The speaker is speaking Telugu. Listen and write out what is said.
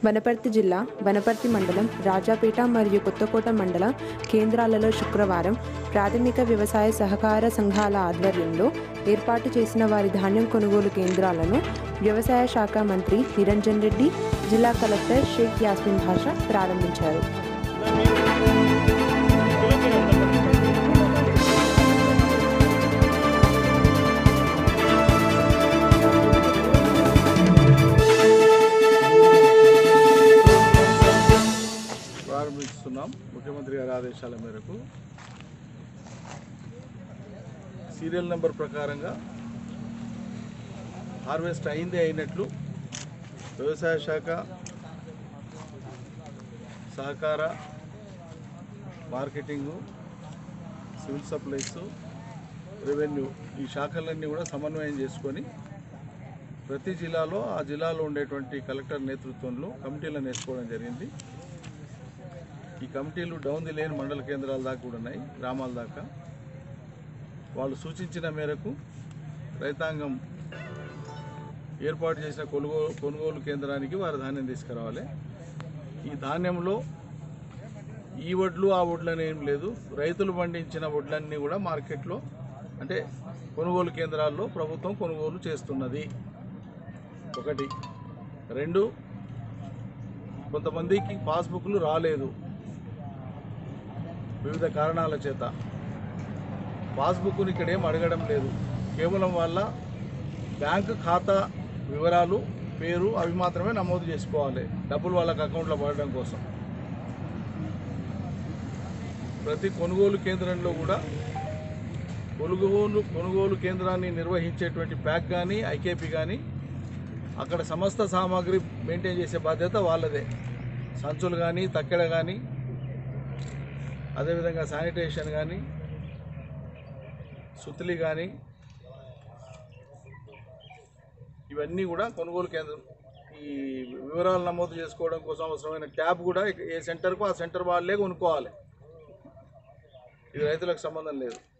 వనపర్తి జిల్లా వనపర్తి మండలం రాజాపేట మరియు కొత్తకోట మండల కేంద్రాలలో శుక్రవారం ప్రాథమిక వ్యవసాయ సహకార సంఘాల ఆధ్వర్యంలో ఏర్పాటు చేసిన వారి ధాన్యం కొనుగోలు కేంద్రాలను వ్యవసాయ శాఖ మంత్రి నిరంజన్ రెడ్డి జిల్లా కలెక్టర్ షేక్ యాస్మిన్ భాషా ప్రారంభించారు ప్రారంభిస్తున్నాం ముఖ్యమంత్రి గారి ఆదేశాల మేరకు సీరియల్ నెంబర్ ప్రకారంగా హార్వెస్ట్ అయింది అయినట్లు వ్యవసాయ శాఖ సహకార మార్కెటింగు సివిల్ సప్లైస్ రెవెన్యూ ఈ శాఖలన్నీ కూడా సమన్వయం చేసుకొని ప్రతి జిల్లాలో ఆ జిల్లాలో ఉండేటువంటి కలెక్టర్ నేతృత్వంలో కమిటీలను వేసుకోవడం జరిగింది ఈ కమిటీలు డౌన్ ది లేన్ మండల కేంద్రాల దాకా కూడా ఉన్నాయి గ్రామాల దాకా వాళ్ళు సూచించిన మేరకు రైతాంగం ఏర్పాటు చేసిన కొనుగోలు కొనుగోలు కేంద్రానికి వారి ధాన్యం తీసుకురావాలి ఈ ధాన్యంలో ఈ వడ్లు ఆ వడ్లు అని ఏం లేదు రైతులు పండించిన వడ్లన్నీ కూడా మార్కెట్లో అంటే కొనుగోలు కేంద్రాల్లో ప్రభుత్వం కొనుగోలు చేస్తున్నది ఒకటి రెండు కొంతమందికి పాస్బుక్లు రాలేదు వివిధ కారణాల చేత పాస్బుక్ని ఇక్కడ ఏం అడగడం లేదు కేవలం వాళ్ళ బ్యాంకు ఖాతా వివరాలు పేరు అవి మాత్రమే నమోదు చేసుకోవాలి డబ్బులు వాళ్ళకి అకౌంట్లో పడడం కోసం ప్రతి కొనుగోలు కేంద్రంలో కూడా కొనుగోలు కొనుగోలు కేంద్రాన్ని నిర్వహించేటువంటి ప్యాక్ కానీ ఐకేపీ కానీ అక్కడ సమస్త సామాగ్రి మెయింటైన్ చేసే బాధ్యత వాళ్ళదే సంచులు కానీ తక్కెడ కానీ అదేవిధంగా శానిటేషన్ కానీ సుత్తులి కానీ ఇవన్నీ కూడా కొనుగోలు కేంద్రం ఈ వివరాలు నమోదు చేసుకోవడం కోసం అవసరమైన ట్యాబ్ కూడా ఏ సెంటర్కు ఆ సెంటర్ వాళ్ళే కొనుక్కోవాలి ఇది రైతులకు సంబంధం లేదు